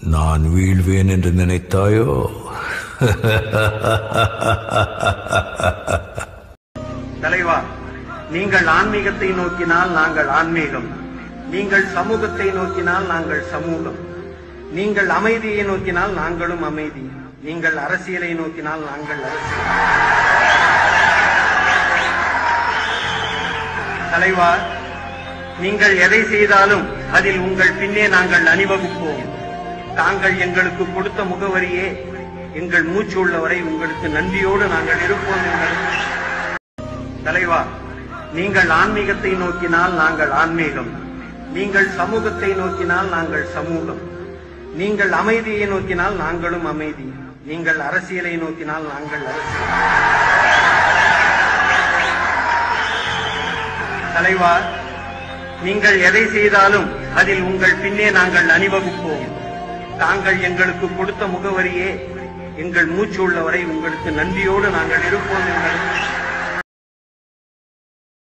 நான் வீழ்வேன் என்று நினைத்தாயோ தலைவா நீங்கள் ஆன்மீகத்தை நோக்கினால் நாங்கள் ஆன்மீகம் நீங்கள் சமூகத்தை நோக்கினால் நாங்கள் சமூகம் நீங்கள் அமைதியை நோக்கினால் நாங்களும் அமைதி நீங்கள் அரசியலை நோக்கினால் நாங்கள் அரசியல் தலைவா நீங்கள் எதை செய்தாலும் அதில் உங்கள் பின்னே நாங்கள் அணிவகுப்போம் தாங்கள் எங்களுக்கு கொடுத்த முகவரியே எங்கள் மூச்சு உள்ளவரை உங்களுக்கு நன்றியோடு நாங்கள் இருப்போம் எங்கள் தலைவா நீங்கள் ஆன்மீகத்தை நோக்கினால் நாங்கள் ஆன்மீகம் நீங்கள் சமூகத்தை நோக்கினால் நாங்கள் சமூகம் நீங்கள் அமைதியை நோக்கினால் நாங்களும் அமைதி நீங்கள் அரசியலை நோக்கினால் நாங்கள் அரசியல் தலைவா நீங்கள் எதை செய்தாலும் அதில் உங்கள் பின்னே நாங்கள் அணிவகுப்போம் தாங்கள் எங்களுக்கு கொடுத்த முகவரியே எங்கள் மூச்சு உள்ளவரை உங்களுக்கு நன்றியோடு நாங்கள் இருப்போம் எங்கள்